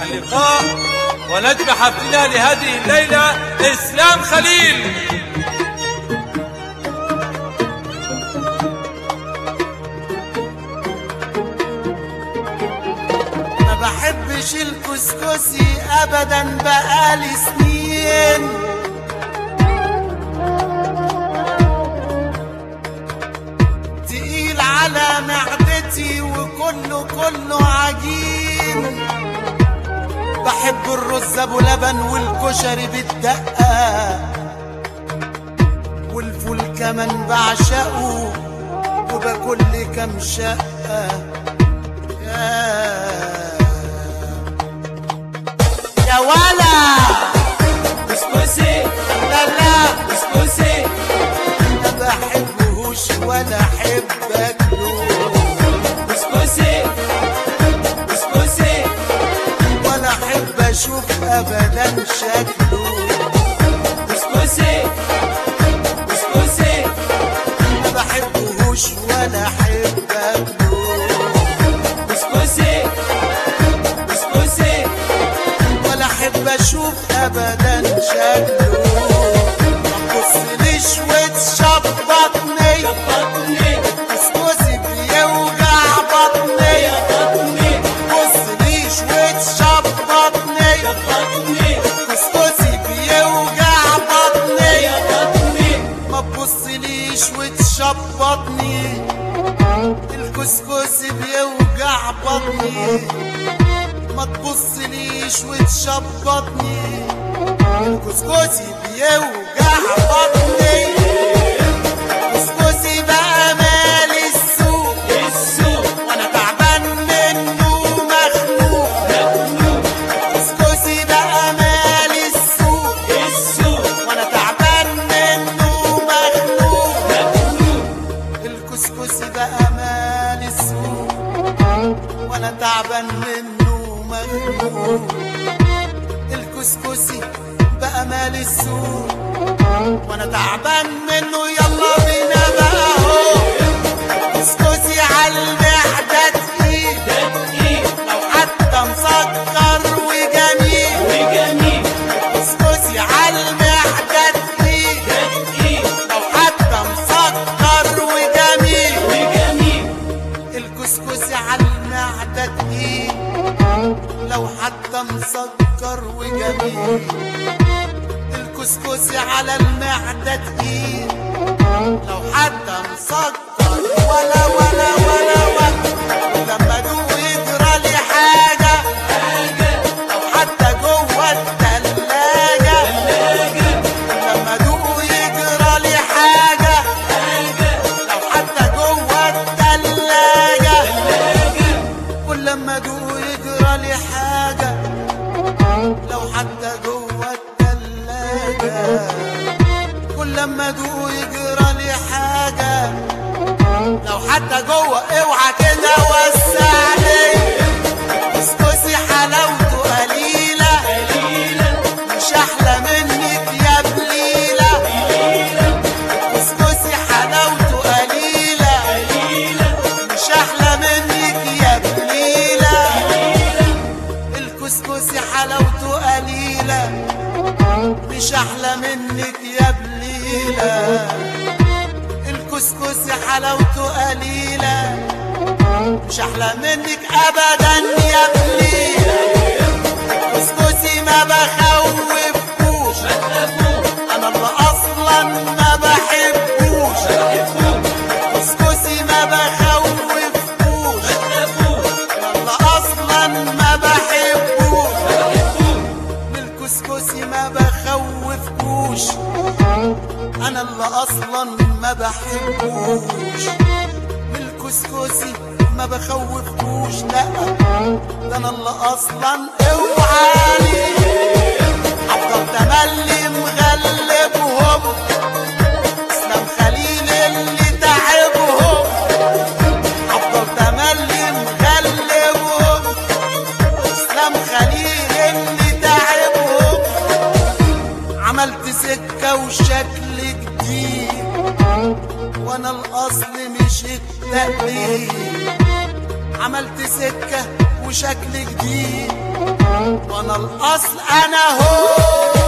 اللقاء ونجم حفلنا لهذه الليلة إسلام خليل ما بحبش الكسكسي ابدا بقالي سنين تقيل على معدتي وكله كله عجين بحب الرز ابو لبن والكشري بالدقه والفول كمان بعشقه وباكل لي كام شقه يا يا ولا كسكسي لا لا كسكسي ما بحبهوش ولا احبك له كسكسي كسكسي ولا احب اشوف ابدا شكله كسكسي كسكسي ما بحبهوش ولا احبك له كسكسي كسكسي ولا احب اشوف ابدا شكله ما تبصليش وتشبطني بطني كسكسي بيوجع بطني بطني تبصليش وتشبطني بطني كسكسي بيوجع بطني بطني ما تبصليش وتشبطني الكسكسي بيوجع بطني ما تبصليش وتشبطني الكسكسي بيوجع بطني الكسكسي بقى مال السوق السوق وانا تعبان منه مخنوق مخنوق الكسكسي بقى مال السوق السوق وانا تعبان منه مخنوق مخنوق الكسكسي بقى مال السوق وانا تعبان منه مخنوق الكسكسي بقى مال السوق وانا تعبان منه يلا بينا بقى اهو كسكسي على المعدة تقيل تدقيق لو حتى مسكر وجميل وجميل كسكسي على المعدة تقيل تدقيق لو حتى مسكر وجميل وجميل الكسكسي على المعدة تقيل لو حتى مسكر وجميل الكسكسي على المعدة تقيل لو حتى مسكر ولا ولا ولا ولا لما ادوق يجرى لي حاجة لو حتى جوه التلاجة لما ادوق يجرى لي حاجة لو حتى جوه التلاجة كل لما ادوق يجرى لي حاجة لو حتى جوه التلاجة كل لما ادوق يجرى لي حاجة لو حتى جوه اوعى كده وسعني كسكسي حلاوته قليلة قليلة مش احلى منك يا بليلة كسكسي حلاوته قليلة قليلة مش احلى منك يا بليلة الكسكسي حلاوته قليلة مش احلى منك يا بليلة الكسكسي حلاوته قليلة مش احلى منك ابدا يا بليلة الكسكسي ما بخوفكوش انا اللي اصلا ما بحبوش كسكسي ما بخوفكوش انا اللي اصلا ما بحبوش من الكسكسي ما بخوفكوش انا اللي اصلا ما بحبوش من الكسكسي ما بخوفكوش لا ده انا اللي اصلا اوعالي افضل تملي مغلبهم اسلام خليل اللي تعبهم افضل تملي مغلبهم اسلام خليل اللي تعبهم عملت سكة وشكل جديد وانا الاصل مش التقليد عملت سكة وشكل جديد وانا الاصل انا هو